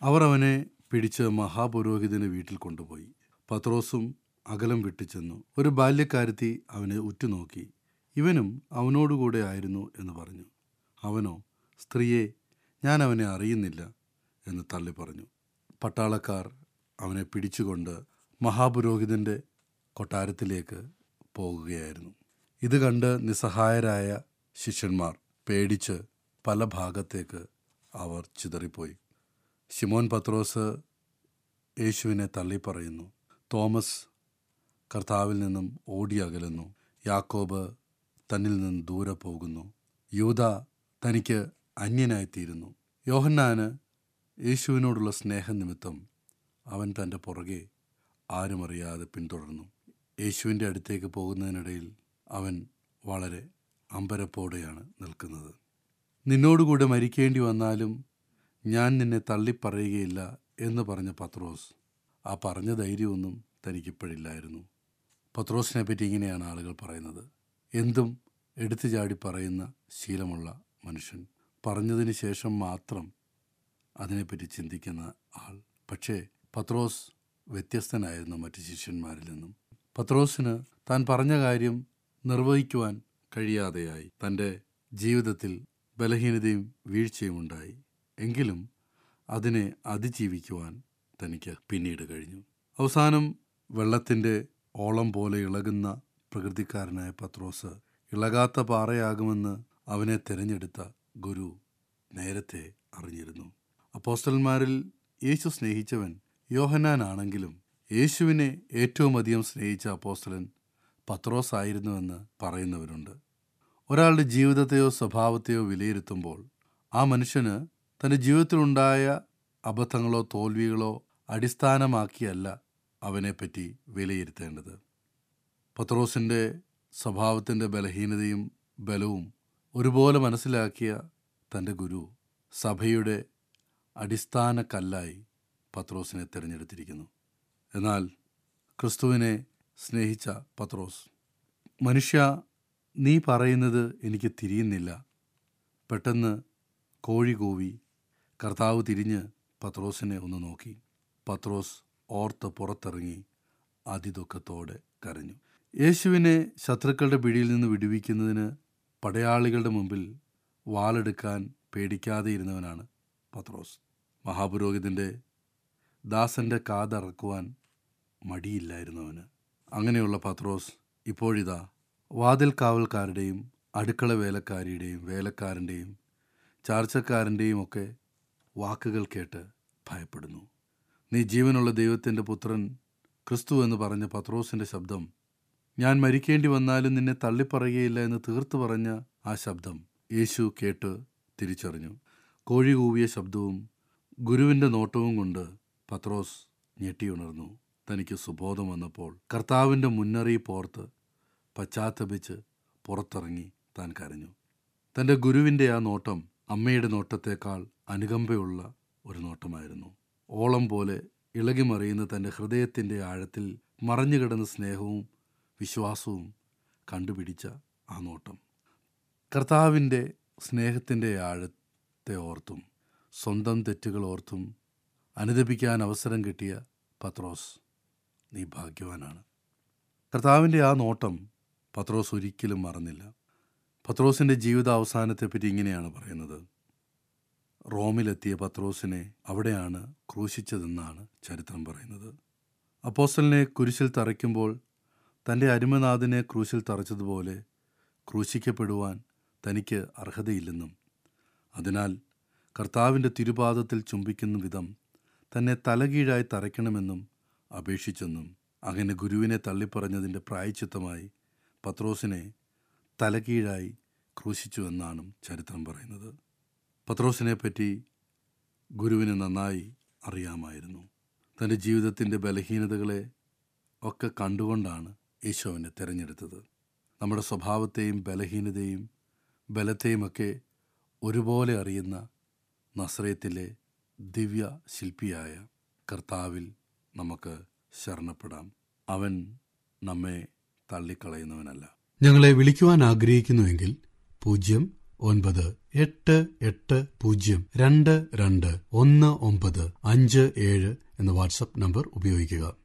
അവർ അവനെ പിടിച്ച് മഹാപുരോഹിതന് വീട്ടിൽ കൊണ്ടുപോയി പത്രോസും അകലം വിട്ടുചെന്നു ഒരു ബാല്യക്കാരത്തി അവനെ ഉറ്റുനോക്കി ഇവനും അവനോടുകൂടെ ആയിരുന്നു എന്ന് പറഞ്ഞു അവനോ സ്ത്രീയെ ഞാൻ അവനെ അറിയുന്നില്ല എന്ന് തള്ളി പറഞ്ഞു പട്ടാളക്കാർ അവനെ പിടിച്ചുകൊണ്ട് മഹാപുരോഹിതൻ്റെ കൊട്ടാരത്തിലേക്ക് പോകുകയായിരുന്നു ഇത് കണ്ട് നിസ്സഹായരായ ശിഷ്യന്മാർ പേടിച്ച് പല ഭാഗത്തേക്ക് അവർ ചിതറിപ്പോയി ശിമോൻ പത്രോസ് യേശുവിനെ തള്ളിപ്പറയുന്നു തോമസ് കർത്താവിൽ നിന്നും ഓടി അകലുന്നു യാക്കോബ് തന്നിൽ നിന്ന് ദൂരെ പോകുന്നു യൂത തനിക്ക് അന്യനായിത്തീരുന്നു യോഹന്നാന് യേശുവിനോടുള്ള സ്നേഹനിമിത്തം അവൻ തൻ്റെ പുറകെ ആരും അറിയാതെ പിന്തുടർന്നു യേശുവിൻ്റെ അടുത്തേക്ക് പോകുന്നതിനിടയിൽ അവൻ വളരെ അമ്പരപ്പോടെയാണ് നിൽക്കുന്നത് നിന്നോടുകൂടെ മരിക്കേണ്ടി വന്നാലും ഞാൻ നിന്നെ തള്ളിപ്പറയുകയില്ല എന്ന് പറഞ്ഞ പത്രോസ് ആ പറഞ്ഞ ധൈര്യമൊന്നും തനിക്കിപ്പോഴില്ലായിരുന്നു പത്രോസിനെ പറ്റി ഇങ്ങനെയാണ് ആളുകൾ പറയുന്നത് എന്തും എടുത്തു ചാടി പറയുന്ന ശീലമുള്ള മനുഷ്യൻ പറഞ്ഞതിന് ശേഷം മാത്രം അതിനെപ്പറ്റി ചിന്തിക്കുന്ന ആൾ പക്ഷേ പത്രോസ് വ്യത്യസ്തനായിരുന്നു മറ്റ് ശിഷ്യന്മാരിൽ നിന്നും പത്രോസിന് താൻ പറഞ്ഞ കാര്യം നിർവഹിക്കുവാൻ കഴിയാതെയായി തൻ്റെ ജീവിതത്തിൽ ബലഹീനതയും വീഴ്ചയും ഉണ്ടായി എങ്കിലും അതിനെ അതിജീവിക്കുവാൻ തനിക്ക് പിന്നീട് കഴിഞ്ഞു അവസാനം വെള്ളത്തിൻ്റെ ഓളം പോലെ ഇളകുന്ന പ്രകൃതിക്കാരനായ പത്രോസ് ഇളകാത്ത പാറയാകുമെന്ന് അവനെ തിരഞ്ഞെടുത്ത ഗുരു നേരത്തെ അറിഞ്ഞിരുന്നു അപ്പോസ്റ്റലന്മാരിൽ യേശു സ്നേഹിച്ചവൻ യോഹനാനാണെങ്കിലും യേശുവിനെ ഏറ്റവും അധികം സ്നേഹിച്ച അപ്പോസ്റ്റലൻ പത്രോസ് ആയിരുന്നുവെന്ന് പറയുന്നവരുണ്ട് ഒരാളുടെ ജീവിതത്തെയോ സ്വഭാവത്തെയോ വിലയിരുത്തുമ്പോൾ ആ മനുഷ്യന് തൻ്റെ ജീവിതത്തിലുണ്ടായ അബദ്ധങ്ങളോ തോൽവികളോ അടിസ്ഥാനമാക്കിയല്ല അവനെപ്പറ്റി വിലയിരുത്തേണ്ടത് പത്രോസിൻ്റെ സ്വഭാവത്തിൻ്റെ ബലഹീനതയും ബലവും ഒരുപോലെ മനസ്സിലാക്കിയ തൻ്റെ ഗുരു സഭയുടെ അടിസ്ഥാന കല്ലായി പത്രോസിനെ തിരഞ്ഞെടുത്തിരിക്കുന്നു എന്നാൽ ക്രിസ്തുവിനെ സ്നേഹിച്ച പത്രോസ് മനുഷ്യ നീ പറയുന്നത് എനിക്ക് തിരിയുന്നില്ല പെട്ടെന്ന് കോഴി കൂവി കർത്താവ് തിരിഞ്ഞ് പത്രോസിനെ ഒന്ന് നോക്കി പത്രോസ് ഓർത്ത് പുറത്തിറങ്ങി അതിദുഃഖത്തോടെ കരഞ്ഞു യേശുവിനെ ശത്രുക്കളുടെ പിടിയിൽ നിന്ന് വിടുവിക്കുന്നതിന് പടയാളികളുടെ മുമ്പിൽ വാളെടുക്കാൻ പേടിക്കാതെ ഇരുന്നവനാണ് പത്രോസ് മഹാപുരോഹിതൻ്റെ ദാസൻ്റെ കാതറക്കുവാൻ മടിയില്ലായിരുന്നവന് അങ്ങനെയുള്ള പത്രോസ് ഇപ്പോഴിതാ വാതിൽ കാവൽക്കാരുടെയും അടുക്കള വേലക്കാരിയുടെയും വേലക്കാരൻ്റെയും ചാർച്ചക്കാരൻ്റെയും ഒക്കെ വാക്കുകൾ കേട്ട് ഭയപ്പെടുന്നു നീ ജീവനുള്ള ദൈവത്തിൻ്റെ പുത്രൻ ക്രിസ്തു എന്ന് പറഞ്ഞ പത്രോസിൻ്റെ ശബ്ദം ഞാൻ മരിക്കേണ്ടി വന്നാലും നിന്നെ തള്ളിപ്പറയുകയില്ല എന്ന് തീർത്തു പറഞ്ഞ ആ ശബ്ദം യേശു കേട്ട് തിരിച്ചറിഞ്ഞു കോഴി കൂവിയ ശബ്ദവും ഗുരുവിൻ്റെ നോട്ടവും കൊണ്ട് പത്രോസ് ഞെട്ടിയുണർന്നു തനിക്ക് സുബോധം വന്നപ്പോൾ കർത്താവിൻ്റെ മുന്നറിയിപ്പ് ഓർത്ത് പശ്ചാത്തപിച്ച് പുറത്തിറങ്ങി താൻ കരഞ്ഞു തൻ്റെ ഗുരുവിൻ്റെ ആ നോട്ടം അമ്മയുടെ നോട്ടത്തേക്കാൾ അനുകമ്പയുള്ള ഒരു നോട്ടമായിരുന്നു ഓളം പോലെ ഇളകിമറിയുന്ന തൻ്റെ ഹൃദയത്തിൻ്റെ ആഴത്തിൽ മറഞ്ഞുകിടന്ന സ്നേഹവും വിശ്വാസവും കണ്ടുപിടിച്ച ആ നോട്ടം കർത്താവിൻ്റെ സ്നേഹത്തിൻ്റെ ആഴത്തെ ഓർത്തും സ്വന്തം തെറ്റുകൾ ഓർത്തും അനുദപിക്കാൻ അവസരം കിട്ടിയ പത്രോസ് നീ ഭാഗ്യവാനാണ് കർത്താവിൻ്റെ ആ നോട്ടം പത്രോസ് ഒരിക്കലും മറന്നില്ല പത്രോസിൻ്റെ ജീവിത അവസാനത്തെപ്പറ്റി ഇങ്ങനെയാണ് പറയുന്നത് റോമിലെത്തിയ പത്രോസിനെ അവിടെയാണ് ക്രൂശിച്ചതെന്നാണ് ചരിത്രം പറയുന്നത് അപ്പോസ്റ്റലിനെ കുരിശിൽ തറയ്ക്കുമ്പോൾ തൻ്റെ അരുമനാഥിനെ ക്രൂശിൽ തറച്ചതുപോലെ ക്രൂശിക്കപ്പെടുവാൻ തനിക്ക് അർഹതയില്ലെന്നും അതിനാൽ കർത്താവിൻ്റെ തിരുപാദത്തിൽ ചുംബിക്കുന്ന വിധം തന്നെ തലകീഴായി തറയ്ക്കണമെന്നും അപേക്ഷിച്ചെന്നും അങ്ങനെ ഗുരുവിനെ തള്ളിപ്പറഞ്ഞതിൻ്റെ പ്രായച്ചിത്തമായി പത്രോസിനെ തലകീഴായി ക്രൂശിച്ചുവെന്നാണ് ചരിത്രം പറയുന്നത് പത്രോസിനെ പറ്റി ഗുരുവിന് നന്നായി അറിയാമായിരുന്നു തൻ്റെ ജീവിതത്തിൻ്റെ ബലഹീനതകളെ ഒക്കെ കണ്ടുകൊണ്ടാണ് യേശുവിനെ തിരഞ്ഞെടുത്തത് നമ്മുടെ സ്വഭാവത്തെയും ബലഹീനതയും ബലത്തെയുമൊക്കെ ഒരുപോലെ അറിയുന്ന നസ്രയത്തിലെ ദിവ്യ ശില്പിയായ കർത്താവിൽ നമുക്ക് ശരണപ്പെടാം അവൻ നമ്മെ തള്ളിക്കളയുന്നവനല്ല ഞങ്ങളെ വിളിക്കുവാൻ ആഗ്രഹിക്കുന്നുവെങ്കിൽ പൂജ്യം ഒൻപത് എട്ട് എട്ട് പൂജ്യം രണ്ട് രണ്ട് ഒന്ന് ഒമ്പത് അഞ്ച് ഏഴ് എന്ന വാട്സപ്പ് നമ്പർ ഉപയോഗിക്കുക